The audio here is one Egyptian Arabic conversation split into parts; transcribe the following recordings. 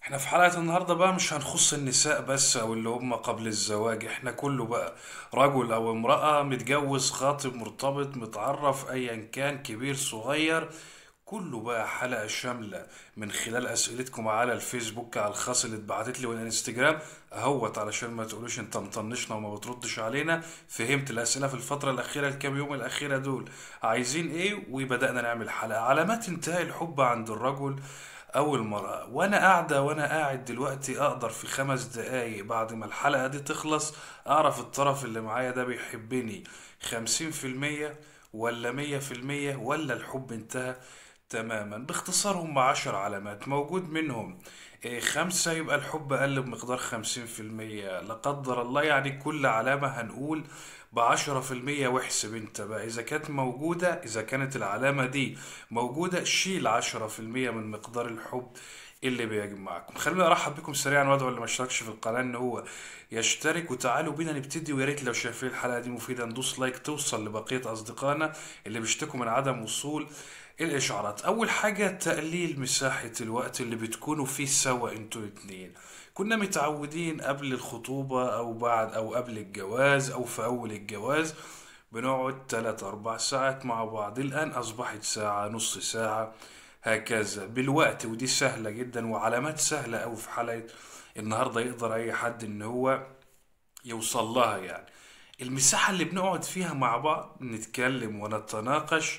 احنا في حلقة النهاردة بقى مش هنخص النساء بس او اللي هم قبل الزواج احنا كله بقى رجل او امرأة متجوز خاطب مرتبط متعرف ايا كان كبير صغير كله بقى حلقة شاملة من خلال اسئلتكم على الفيسبوك على الخاص اللي اتبعتت لي والانستجرام اهوت علشان ما تقولوش انت مطنشنا وما بتردش علينا فهمت الاسئلة في الفترة الاخيرة الكام يوم الاخيرة دول عايزين ايه وبدأنا نعمل حلقة علامات انتهاء الحب عند الرجل أو المرأة وأنا قاعدة وأنا قاعد دلوقتي أقدر في خمس دقايق بعد ما الحلقة دي تخلص أعرف الطرف اللي معايا ده بيحبني خمسين في المية ولا مية في المية ولا الحب انتهى تماما باختصار هم عشر علامات موجود منهم إيه، خمسة يبقى الحب قل بمقدار خمسين في المية لا قدر الله يعني كل علامة هنقول بعشرة في المية واحسب انت بقى إذا كانت موجودة إذا كانت العلامة دي موجودة شيل عشرة في المية من مقدار الحب اللي بيجمعكم خليني ارحب بكم سريعا وادعو اللي ما اشتركش في القناه ان هو يشترك وتعالوا بينا نبتدي ويا ريت لو شايفين الحلقه دي مفيده ندوس لايك توصل لبقيه اصدقائنا اللي بيشتكوا من عدم وصول الاشعارات اول حاجه تقليل مساحه الوقت اللي بتكونوا فيه سوا انتوا الاتنين كنا متعودين قبل الخطوبه او بعد او قبل الجواز او في اول الجواز بنقعد تلات أربع ساعات مع بعض الآن أصبحت ساعة نص ساعة هكذا بالوقت ودي سهلة جدا وعلامات سهلة أوي في حلقة النهاردة يقدر أي حد إن هو يوصل لها يعني المساحة اللي بنقعد فيها مع بعض نتكلم ونتناقش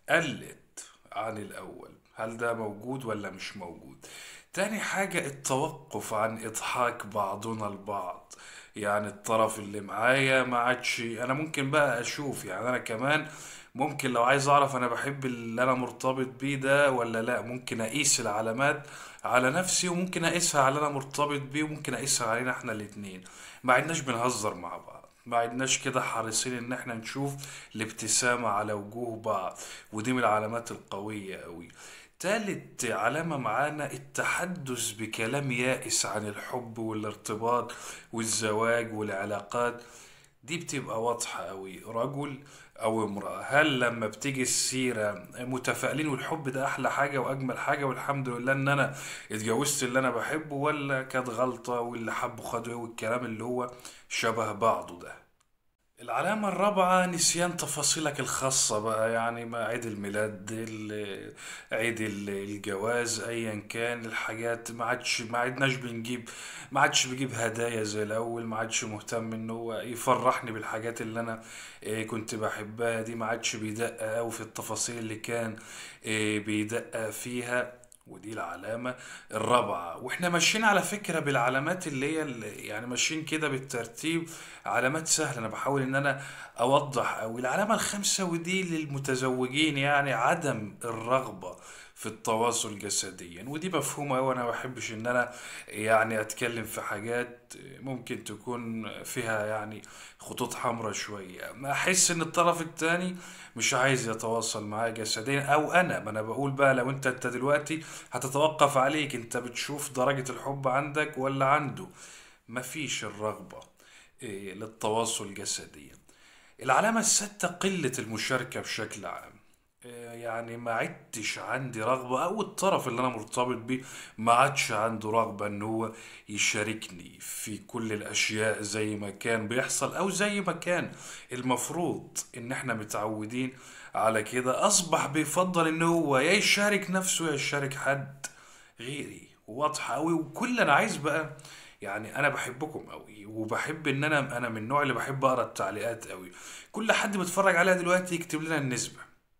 قلت عن الأول هل ده موجود ولا مش موجود تاني حاجة التوقف عن إضحاك بعضنا البعض يعني الطرف اللي معايا ما عادش أنا ممكن بقى أشوف يعني أنا كمان ممكن لو عايز أعرف أنا بحب اللي أنا مرتبط بيه ده ولا لأ ممكن أقيس العلامات على نفسي وممكن أقيسها على اللي أنا مرتبط بيه وممكن أقيسها علينا إحنا الاتنين ما عدناش بنهزر مع بعض ما عدناش كده حريصين ان احنا نشوف الابتسامة على وجوه بعض ودي من العلامات القوية قوي تالت علامة معانا التحدث بكلام يائس عن الحب والارتباط والزواج والعلاقات دي بتبقى واضحة قوي رجل او امرأة هل لما بتيجي السيرة متفائلين والحب ده احلى حاجة واجمل حاجة والحمد لله ان انا اتجوزت اللي انا بحبه ولا كانت غلطة واللي حبه خده ايه والكلام اللي هو شبه بعضه ده العلامة الرابعة نسيان تفاصيلك الخاصة بقى يعني ما عيد الميلاد ال- عيد ال- الجواز ايا كان الحاجات ما عادش ما عدناش بنجيب ما عادش بيجيب هدايا زي الاول ما عادش مهتم ان هو يفرحني بالحاجات اللي انا إيه، كنت بحبها دي ما عادش بيدقق قوي في التفاصيل اللي كان إيه، بيدقق فيها ودي العلامة الرابعة واحنا ماشيين على فكرة بالعلامات اللي هي اللي يعني ماشيين كده بالترتيب علامات سهلة انا بحاول ان انا اوضح اوي العلامة الخامسة ودي للمتزوجين يعني عدم الرغبة في التواصل جسديا ودي مفهومة أوي أنا ما بحبش إن أنا يعني أتكلم في حاجات ممكن تكون فيها يعني خطوط حمراء شوية ما أحس إن الطرف التاني مش عايز يتواصل معايا جسديا أو أنا ما أنا بقول بقى لو أنت أنت دلوقتي هتتوقف عليك أنت بتشوف درجة الحب عندك ولا عنده مفيش الرغبة إيه، للتواصل جسديا العلامة الستة قلة المشاركة بشكل عام آه، يعني ما عدتش عندي رغبة أو الطرف اللي أنا مرتبط بيه ما عادش عنده رغبة إن هو يشاركني في كل الأشياء زي ما كان بيحصل أو زي ما كان المفروض إن إحنا متعودين على كده أصبح بيفضل إن هو يا يشارك نفسه يا يشارك حد غيري واضحة أوي وكل أنا عايز بقى يعني أنا بحبكم أوي وبحب إن أنا أنا من النوع اللي بحب أقرأ التعليقات أوي كل حد بيتفرج عليها دلوقتي يكتب لنا النسبة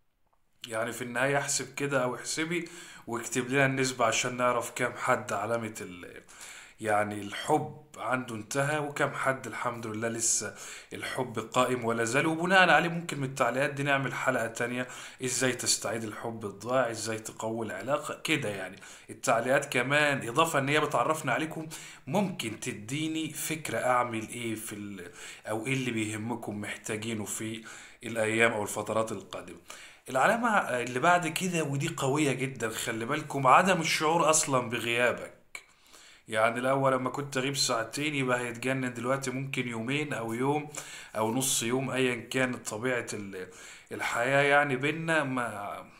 يعني في النهاية احسب كده او احسبي واكتب لنا النسبة عشان نعرف كام حد علامة ال يعني الحب عنده انتهى وكم حد الحمد لله لسه الحب قائم ولا زال وبناء عليه ممكن من التعليقات دي نعمل حلقة تانية ازاي تستعيد الحب الضائع ازاي تقوي العلاقة كده يعني التعليقات كمان اضافة ان هي بتعرفنا عليكم ممكن تديني فكرة اعمل ايه في ال او ايه اللي بيهمكم محتاجينه في الايام او الفترات القادمة العلامة اللي بعد كده ودي قوية جدا خلي بالكم عدم الشعور اصلا بغيابك يعني الأول لما كنت أغيب ساعتين يبقى هيتجنن دلوقتي ممكن يومين أو يوم أو نص يوم أيا كانت طبيعة ال- الحياة يعني بينا ما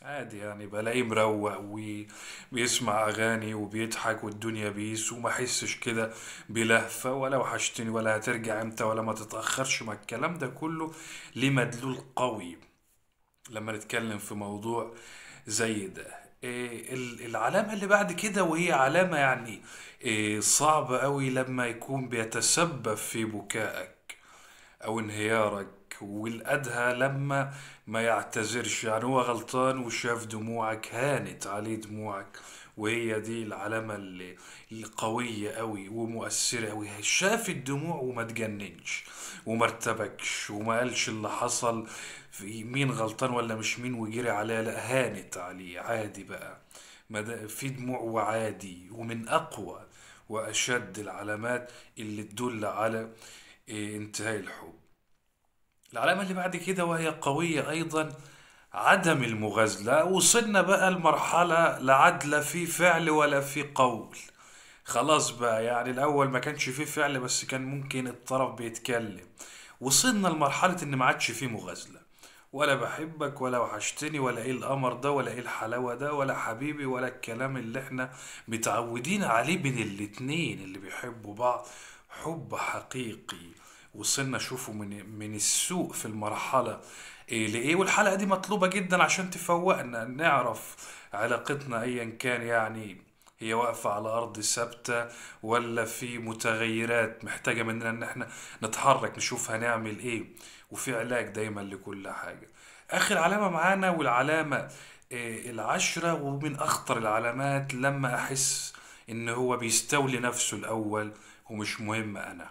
عادي يعني بلاقيه مروق وبيسمع اغاني وبيضحك والدنيا بيس وما حسش كده بلهفة ولا وحشتني ولا هترجع امتى ولا ما تتأخرش مع الكلام ده كله ليه مدلول قوي لما نتكلم في موضوع زي ده إيه ال- العلامة اللي بعد كده وهي علامة يعني إيه صعبة قوي لما يكون بيتسبب في بكائك او انهيارك والادهى لما ما يعتذرش يعني هو غلطان وشاف دموعك هانت عليه دموعك وهي دي العلامة اللي القوية قوي ومؤثرة قوي شاف الدموع وما تجننش وما ارتبكش وما قالش اللي حصل في مين غلطان ولا مش مين وجري عليها لا هانت عليه عادي بقى ما دا- في دموع وعادي ومن اقوى واشد العلامات اللي تدل على إيه، انتهاء الحب العلامة اللي بعد كده وهي قوية أيضا عدم المغازلة وصلنا بقى لمرحلة لا عدل في فعل ولا في قول خلاص بقى يعني الأول ما كانش فيه فعل بس كان ممكن الطرف بيتكلم وصلنا لمرحلة إن ما عادش فيه مغازلة ولا بحبك ولا وحشتني ولا ايه القمر ده ولا ايه الحلاوة ده ولا حبيبي ولا الكلام اللي احنا متعودين عليه بين الاتنين اللي بيحبوا بعض حب حقيقي وصلنا شوفوا من من السوء في المرحلة ايه لايه والحلقة دي مطلوبة جدا عشان تفوقنا نعرف علاقتنا ايا كان يعني هي واقفة على أرض ثابتة ولا في متغيرات محتاجة مننا إن احنا نتحرك نشوف هنعمل إيه وفي علاج دايما لكل حاجة آخر علامة معانا والعلامة آه، العشرة ومن أخطر العلامات لما أحس إن هو بيستولي نفسه الأول ومش مهم أنا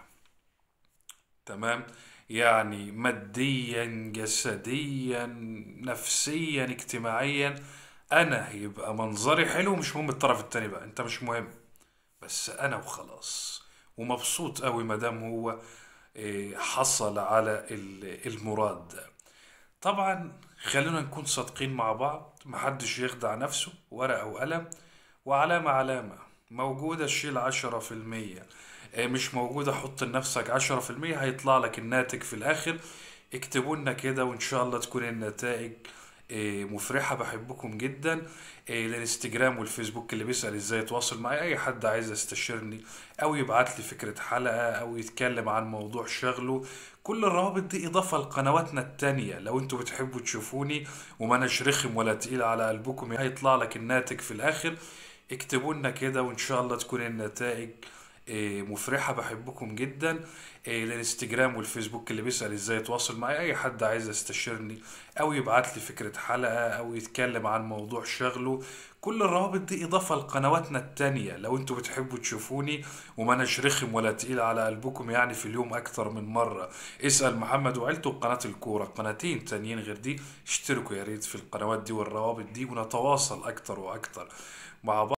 تمام يعني ماديا جسديا نفسيا اجتماعيا انا هيبقى منظري حلو مش مهم الطرف التاني بقى انت مش مهم بس انا وخلاص ومبسوط قوي مادام هو إيه، حصل على ال- المراد ده طبعا خلينا نكون صادقين مع بعض محدش يخدع نفسه ورقة وقلم وعلامة علامة موجودة شيل عشرة في المية آه، مش موجودة حط لنفسك عشرة في المية هيطلع لك الناتج في الآخر اكتبوا لنا كده وإن شاء الله تكون النتائج آه، مفرحة بحبكم جدا آه، الانستجرام والفيسبوك اللي بيسأل ازاي يتواصل معايا اي حد عايز يستشيرني او يبعت لي فكرة حلقة او يتكلم عن موضوع شغله كل الروابط دي اضافة لقنواتنا التانية لو انتوا بتحبوا تشوفوني وما اناش رخم ولا تقيل على قلبكم هيطلع لك الناتج في الاخر اكتبوا لنا كده وان شاء الله تكون النتائج آه، مفرحة بحبكم جدا آه، الانستجرام والفيسبوك اللي بيسأل ازاي يتواصل معايا اي حد عايز يستشيرني او يبعت لي فكرة حلقة او يتكلم عن موضوع شغله كل الروابط دي اضافة لقنواتنا التانية لو انتوا بتحبوا تشوفوني وما اناش رخم ولا تقيل على قلبكم يعني في اليوم اكتر من مرة اسأل محمد وعيلته وقناة الكورة قناتين تانيين غير دي اشتركوا يا ريت في القنوات دي والروابط دي ونتواصل اكتر واكتر مع بعض